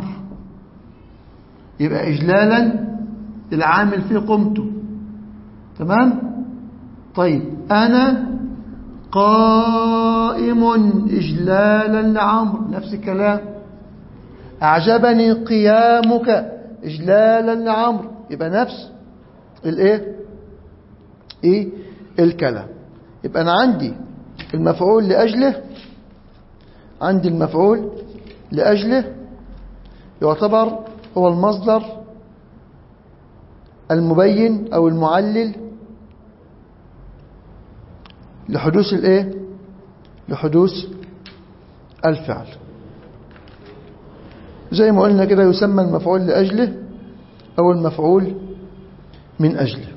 يبقى إجلالا العامل فيه قمت تمام طيب أنا قائم إجلالا لعمر نفس الكلام أعجبني قيامك إجلالا لعمر يبقى نفس الايه ايه الكلام يبقى أنا عندي المفعول لأجله عندي المفعول لأجله يعتبر هو المصدر المبين أو المعلل لحدوث الايه لحدوث الفعل زي ما قلنا كده يسمى المفعول لأجله أو المفعول من أجله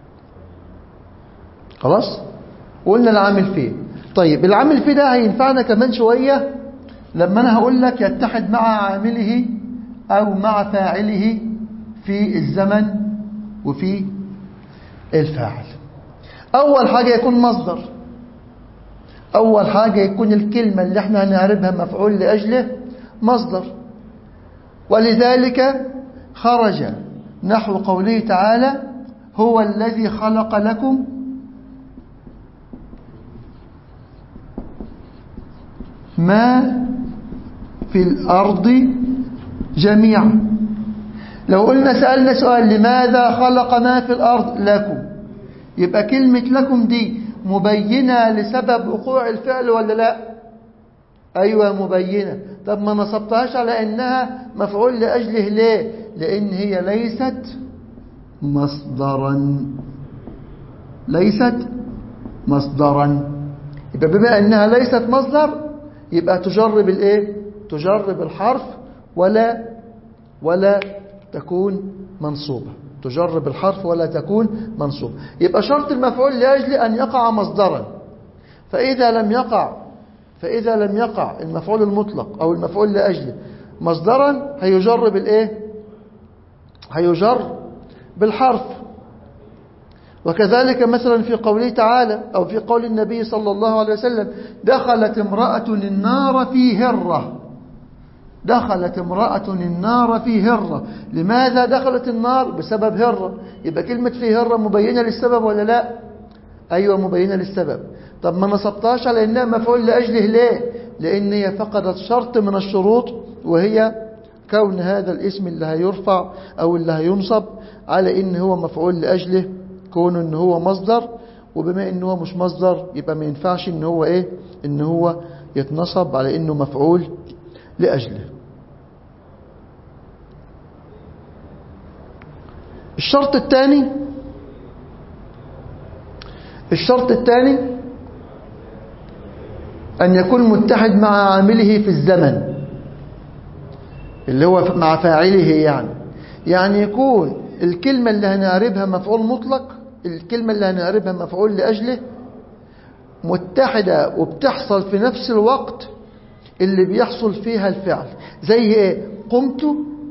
خلاص وقلنا العامل فيه طيب العامل فيه ده هينفعنا كمان شوية لما أنا هقول لك يتحد مع عامله أو مع فاعله في الزمن وفي الفاعل أول حاجة يكون مصدر أول حاجة يكون الكلمة اللي احنا هنعربها مفعول لأجله مصدر ولذلك خرج نحو قوله تعالى هو الذي خلق لكم ما في الأرض جميعا لو قلنا سألنا سؤال لماذا خلق ما في الأرض لكم يبقى كلمة لكم دي مبينة لسبب وقوع الفعل ولا لا أيوة مبينة طب ما نصبتهاش على أنها مفعول لأجله ليه لأن هي ليست مصدرا ليست مصدرا يبقى بما أنها ليست مصدر يبقى تجرب الايه تجرب الحرف ولا ولا تكون منصوبة تجرب الحرف ولا تكون منصوبة يبقى شرط المفعول لأجل أن يقع مصدرا فإذا لم يقع فإذا لم يقع المفعول المطلق أو المفعول لأجله مصدرا هيجر بالإيه هيجر بالحرف وكذلك مثلا في قوله تعالى أو في قول النبي صلى الله عليه وسلم دخلت امرأة النار في هرة دخلت امرأة النار في هرة لماذا دخلت النار بسبب هرة يبقى كلمة في هرة مبينة للسبب ولا لا أيوة مبينة للسبب طب ما نصبتهاش على إنها مفعول لأجله ليه لأن هي فقدت شرط من الشروط وهي كون هذا الاسم اللي هيرفع أو اللي هينصب على إن هو مفعول لأجله كونه إن هو مصدر وبما إن هو مش مصدر يبقى ما ينفعش إن هو إيه إن هو يتنصب على إنه مفعول لأجله الشرط الثاني الشرط الثاني أن يكون متحد مع عامله في الزمن اللي هو مع فاعله يعني يعني يكون الكلمة اللي هنعربها مفعول مطلق الكلمة اللي هنعربها مفعول لأجله متحدة وبتحصل في نفس الوقت اللي بيحصل فيها الفعل زي ايه قمت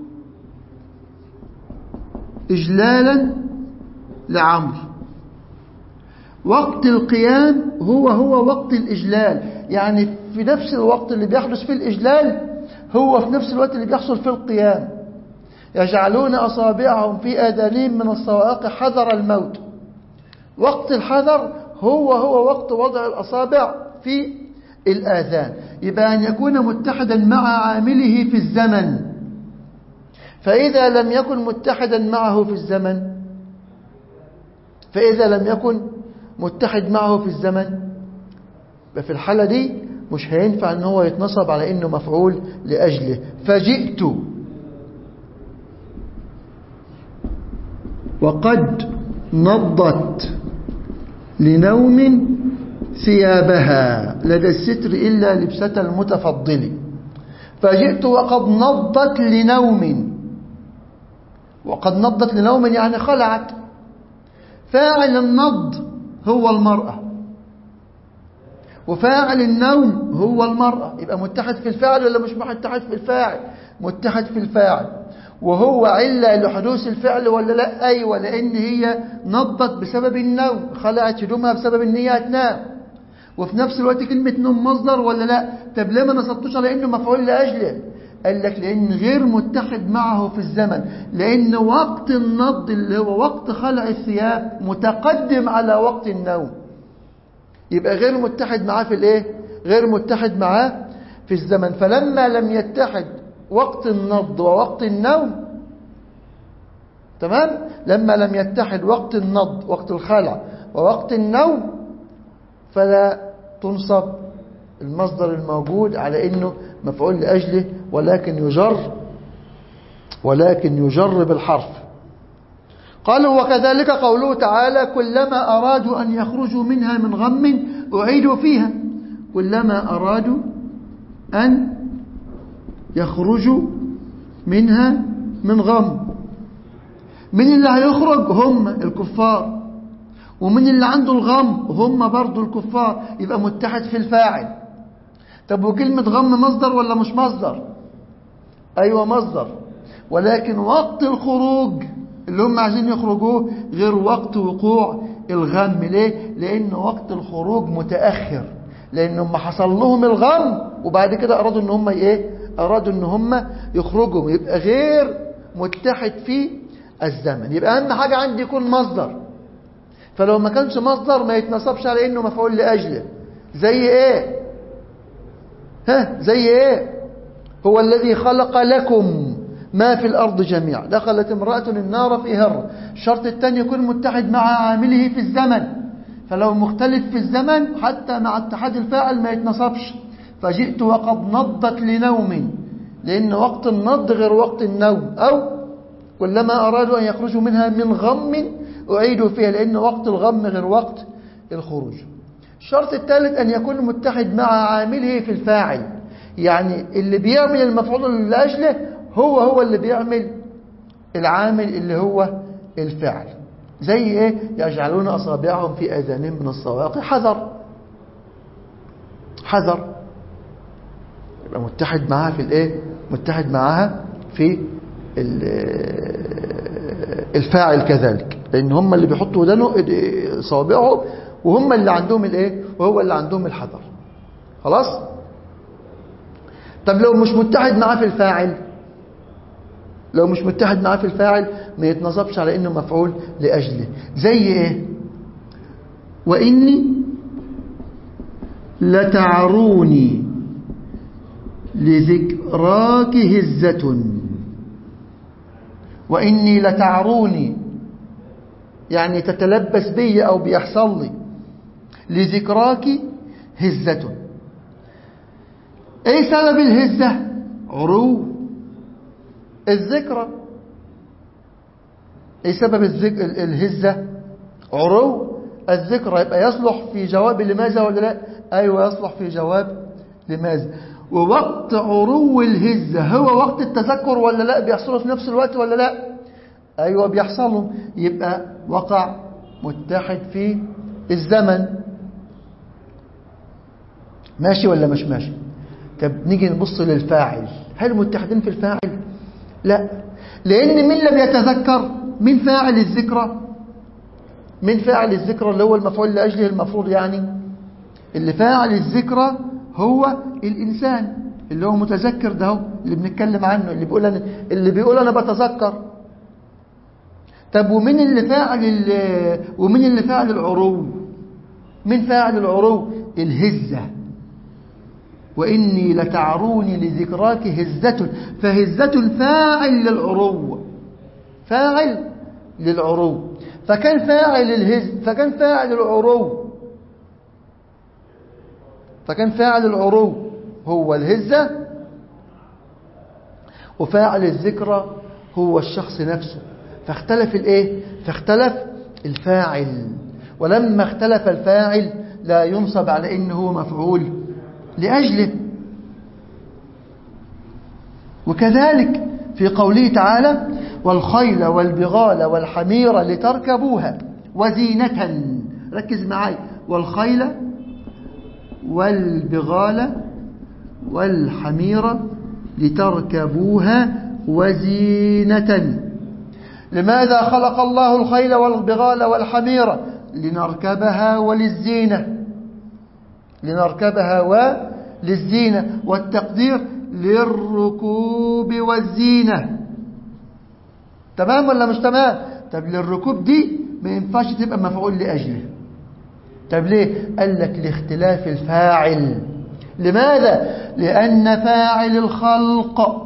إجلالا لعمر وقت القيام هو هو وقت الإجلال يعني في نفس الوقت اللي بيحدث فيه الإجلال هو في نفس الوقت اللي بيحصل فيه القيام يجعلون أصابعهم في آذانهم من الصواعق حذر الموت وقت الحذر هو هو وقت وضع الأصابع في الآذان يبقى أن يكون متحدا مع عامله في الزمن فإذا لم يكن متحدا معه في الزمن فإذا لم يكن متحد معه في الزمن في الحالة دي مش هينفع ان هو يتنصب على انه مفعول لأجله فجئت وقد نضت لنوم ثيابها لدى الستر إلا لبسة المتفضل فجئت وقد نضت لنوم وقد نضت لنوم يعني خلعت فاعل النض هو المرأة وفاعل النوم هو المرأة يبقى متحد في الفاعل ولا مش متحد في الفاعل متحد في الفاعل وهو علة لحدوث الفعل ولا لا أيوة لأن هي نضت بسبب النوم خلعت هدومها بسبب ان هي تنام وفي نفس الوقت كلمة نوم مصدر ولا لا طب ليه ما نصبتوش على انه مفعول لأجله قال لك لأن غير متحد معه في الزمن لأن وقت النض اللي هو وقت خلع الثياب متقدم على وقت النوم يبقى غير متحد معاه في الايه غير متحد معاه في الزمن فلما لم يتحد وقت النض ووقت النوم تمام لما لم يتحد وقت النض وقت الخلع ووقت النوم فلا تنصب المصدر الموجود على انه مفعول لاجله ولكن يجر ولكن يجر بالحرف قال وكذلك قوله تعالى كلما أرادوا أن يخرجوا منها من غم أعيدوا فيها كلما أرادوا أن يخرجوا منها من غم من اللي هيخرج هم الكفار ومن اللي عنده الغم هم برضو الكفار يبقى متحد في الفاعل طب وكلمة غم مصدر ولا مش مصدر أيوة مصدر ولكن وقت الخروج اللي هم عايزين يخرجوه غير وقت وقوع الغم ليه؟ لأن وقت الخروج متأخر لأنهم حصل لهم الغم وبعد كده أرادوا أن هم إيه؟ أرادوا أن هم يخرجوا يبقى غير متحد في الزمن يبقى أهم حاجة عندي يكون مصدر فلو ما كانش مصدر ما يتنصبش على إنه مفعول لأجله زي إيه؟ ها زي إيه؟ هو الذي خلق لكم ما في الأرض جميعا دخلت امرأة النار في هر الشرط الثاني يكون متحد مع عامله في الزمن فلو مختلف في الزمن حتى مع اتحاد الفاعل ما يتنصبش فجئت وقد نضت لنوم لأن وقت النض غير وقت النوم أو كلما أرادوا أن يخرجوا منها من غم أعيدوا فيها لأن وقت الغم غير وقت الخروج الشرط الثالث أن يكون متحد مع عامله في الفاعل يعني اللي بيعمل المفعول لأجله هو هو اللي بيعمل العامل اللي هو الفعل زي ايه يجعلون اصابعهم في اذانهم من الصواقع حذر حذر يبقى متحد معاها في الايه متحد معاها في الفاعل كذلك لان هم اللي بيحطوا ودانه صوابعهم وهم اللي عندهم الايه وهو اللي عندهم الحذر خلاص طب لو مش متحد معاه في الفاعل لو مش متحد معاه في الفاعل ما يتنصبش على انه مفعول لاجله زي ايه واني لتعروني لذكراك هزة واني لتعروني يعني تتلبس بي او بيحصل لي لذكراك هزة ايه سبب الهزة عرو الذكرى ايه سبب الذك... الهزة عرو الذكرى يبقى يصلح في جواب لماذا ولا لا ايوه يصلح في جواب لماذا ووقت عرو الهزة هو وقت التذكر ولا لا بيحصله في نفس الوقت ولا لا ايوه بيحصله يبقى وقع متحد في الزمن ماشي ولا مش ماشي طب نيجي نبص للفاعل هل متحدين في الفاعل لا لأن من لم يتذكر من فاعل الذكرى من فاعل الذكرى اللي هو المفعول لأجله المفروض يعني اللي فاعل الذكرى هو الإنسان اللي هو متذكر ده اللي بنتكلم عنه اللي بيقول أنا اللي بيقول أنا بتذكر طب ومن اللي فاعل ومن اللي فاعل العرو من فاعل العرو الهزة وإني لتعروني لذكراك هزة فهزة فاعل للعرو فاعل للعرو فكان فاعل الهز فكان فاعل العرو فكان فاعل العرو هو الهزة وفاعل الذكرى هو الشخص نفسه فاختلف الايه فاختلف الفاعل ولما اختلف الفاعل لا ينصب على انه هو مفعول لأجله وكذلك في قوله تعالى والخيل والبغال والحمير لتركبوها وزينة ركز معي والخيل والبغال والحمير لتركبوها وزينة لماذا خلق الله الخيل والبغال والحمير لنركبها وللزينة لنركبها وللزينة والتقدير للركوب والزينة تمام ولا مش تمام طب للركوب دي ما ينفعش تبقى مفعول لأجله طب ليه قال لك لاختلاف الفاعل لماذا لأن فاعل الخلق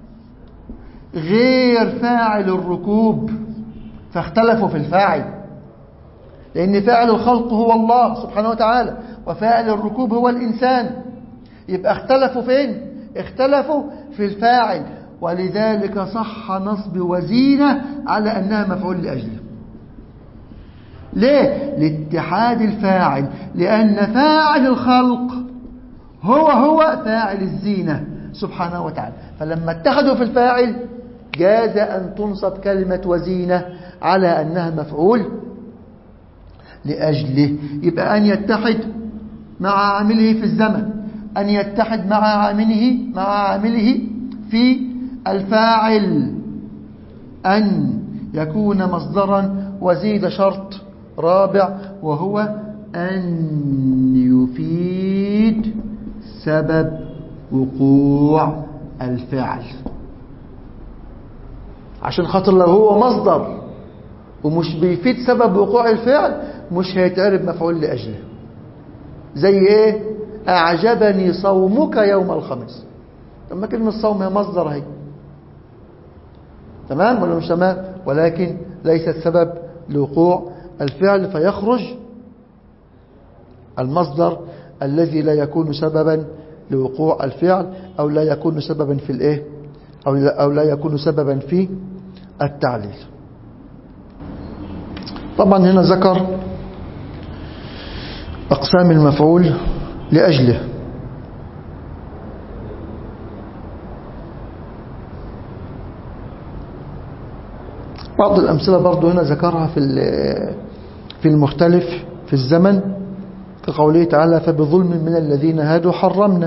غير فاعل الركوب فاختلفوا في الفاعل لأن فاعل الخلق هو الله سبحانه وتعالى وفاعل الركوب هو الإنسان يبقى اختلفوا فين اختلفوا في الفاعل ولذلك صح نصب وزينة على أنها مفعول لأجله ليه؟ لاتحاد الفاعل لأن فاعل الخلق هو هو فاعل الزينة سبحانه وتعالى فلما اتحدوا في الفاعل جاز أن تنصب كلمة وزينة على أنها مفعول لأجله يبقى أن يتحد مع عامله في الزمن أن يتحد مع عامله مع عامله في الفاعل أن يكون مصدرا وزيد شرط رابع وهو أن يفيد سبب وقوع الفعل عشان خاطر لو هو مصدر ومش بيفيد سبب وقوع الفعل مش هيتعرب مفعول لأجله زي ايه أعجبني صومك يوم الخميس لما كلمة صوم هي مصدر هي تمام ولا مش تمام ولكن ليست سبب لوقوع الفعل فيخرج المصدر الذي لا يكون سببا لوقوع الفعل أو لا يكون سببا في الإيه أو لا, أو لا يكون سببا في التعليل طبعا هنا ذكر أقسام المفعول لأجله بعض الأمثلة برضو هنا ذكرها في في المختلف في الزمن كقوله تعالى فبظلم من الذين هادوا حرمنا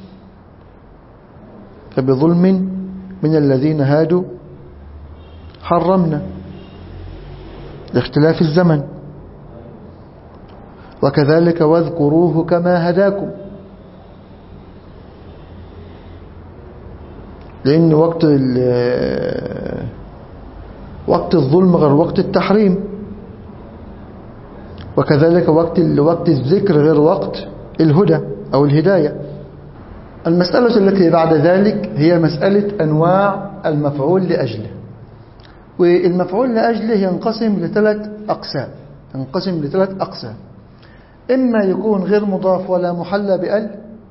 فبظلم من الذين هادوا حرمنا لاختلاف الزمن وكذلك واذكروه كما هداكم لأن وقت وقت الظلم غير وقت التحريم وكذلك وقت وقت الذكر غير وقت الهدى أو الهداية المسألة التي بعد ذلك هي مسألة أنواع المفعول لأجله والمفعول لأجله ينقسم لثلاث أقسام ينقسم لثلاث أقسام إما يكون غير مضاف ولا محلى بأل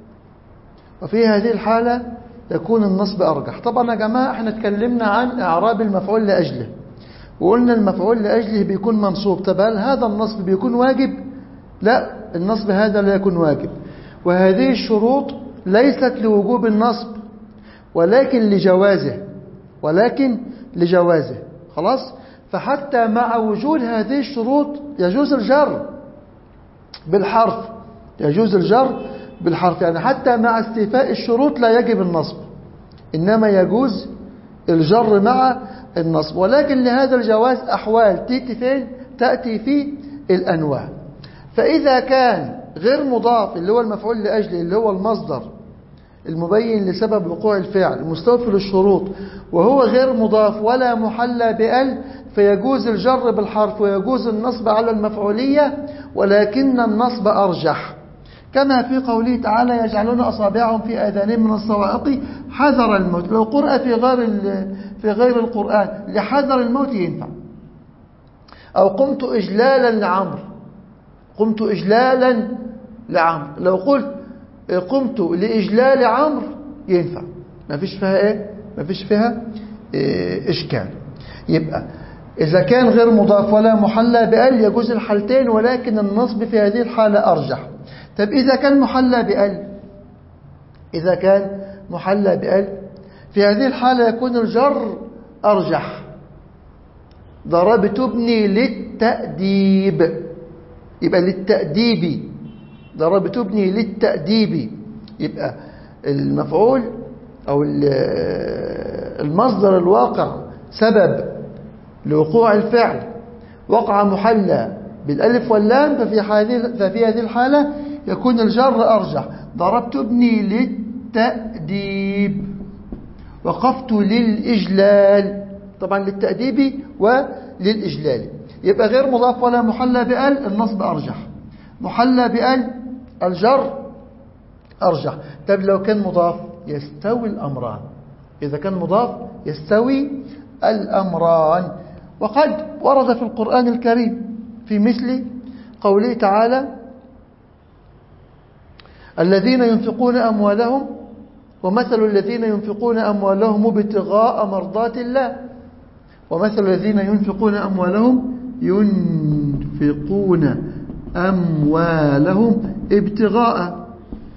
وفي هذه الحالة يكون النصب أرجح طبعا يا جماعة احنا اتكلمنا عن إعراب المفعول لأجله وقلنا المفعول لأجله بيكون منصوب طب هل هذا النصب بيكون واجب لا النصب هذا لا يكون واجب وهذه الشروط ليست لوجوب النصب ولكن لجوازه ولكن لجوازه خلاص فحتى مع وجود هذه الشروط يجوز الجر بالحرف يجوز الجر بالحرف يعني حتى مع استيفاء الشروط لا يجب النصب إنما يجوز الجر مع النصب ولكن لهذا الجواز أحوال تأتي فين تأتي في الأنواع فإذا كان غير مضاف اللي هو المفعول لأجله اللي هو المصدر المبين لسبب وقوع الفعل المستوفي للشروط وهو غير مضاف ولا محلى بأل فيجوز الجر بالحرف ويجوز النصب على المفعولية ولكن النصب أرجح كما في قوله تعالى يجعلون أصابعهم في آذانهم من الصواعق حذر الموت لو قرأ في غير في غير القرآن لحذر الموت ينفع أو قمت إجلالا لعمر قمت إجلالا لعمر لو قلت قمت لإجلال عمر ينفع ما فيش فيها إيه ما فيش فيها إيه إشكال يبقى إذا كان غير مضاف ولا محلى بأل يجوز الحالتين ولكن النصب في هذه الحالة أرجح طب إذا كان محلى بأل إذا كان محلى بأل في هذه الحالة يكون الجر أرجح ضربت ابني للتأديب يبقى للتأديب ضربتني للتأديب يبقى المفعول أو المصدر الواقع سبب لوقوع الفعل وقع محلى بالألف واللام ففي, ففي هذه الحالة يكون الجر أرجح ضربت ابني للتأديب وقفت للإجلال طبعا للتأديب وللإجلال يبقى غير مضاف ولا محلى بأل النصب أرجح محلى بأل الجر أرجح طب لو كان مضاف يستوي الأمران إذا كان مضاف يستوي الأمران وقد ورد في القرآن الكريم في مثل قوله تعالى الذين ينفقون أموالهم ومثل الذين ينفقون أموالهم ابتغاء مرضات الله ومثل الذين ينفقون أموالهم ينفقون أموالهم ابتغاء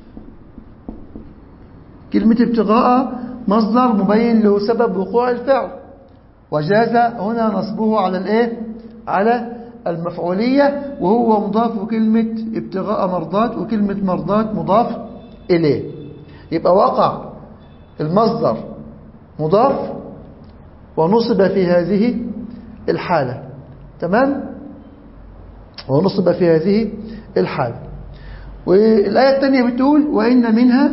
كلمة ابتغاء مصدر مبين له سبب وقوع الفعل وجاز هنا نصبه على الايه على المفعولية وهو مضاف كلمة ابتغاء مرضات وكلمة مرضات مضاف إليه يبقى وقع المصدر مضاف ونصب في هذه الحالة تمام ونصب في هذه الحالة والآية الثانية بتقول وإن منها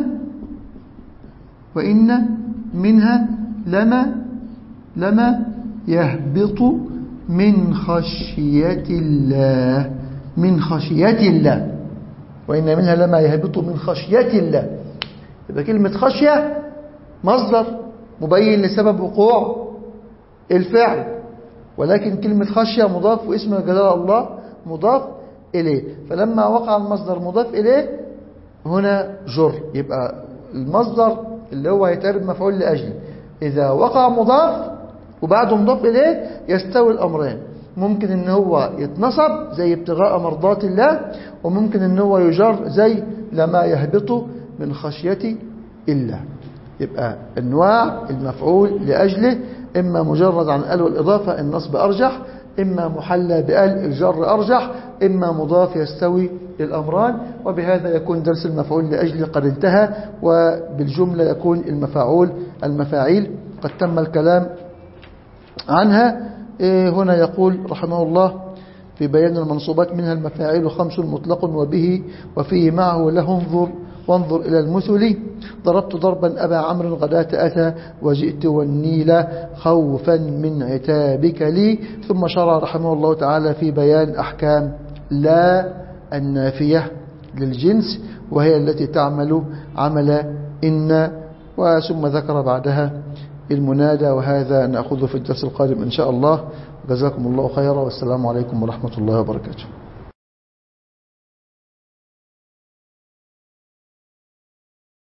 وإن منها لما لما يهبط من خشية الله من خشية الله وإن منها لما يهبط من خشية الله يبقى كلمة خشية مصدر مبين لسبب وقوع الفعل ولكن كلمة خشية مضاف واسم جلال الله مضاف إليه فلما وقع المصدر مضاف إليه هنا جر يبقى المصدر اللي هو هيتعرب مفعول لأجله إذا وقع مضاف وبعده مضاف إليه يستوي الأمرين ممكن ان هو يتنصب زي ابتغاء مرضات الله وممكن ان هو يجر زي لما يهبط من خشية الله يبقى انواع المفعول لأجله إما مجرد عن ال والإضافة النصب أرجح إما محلى بال الجر أرجح إما مضاف يستوي للأمران وبهذا يكون درس المفعول لأجله قد انتهى وبالجملة يكون المفاعول المفاعيل قد تم الكلام عنها هنا يقول رحمه الله في بيان المنصوبات منها المفاعيل خمس مطلق وبه وفيه معه له انظر وانظر إلى المثل ضربت ضربا أبا عمرو غداة أتى وجئت والنيل خوفا من عتابك لي ثم شرع رحمه الله تعالى في بيان أحكام لا النافية للجنس وهي التي تعمل عمل إن وثم ذكر بعدها المنادى وهذا نأخذه في الدرس القادم إن شاء الله جزاكم الله خيرا والسلام عليكم ورحمة الله وبركاته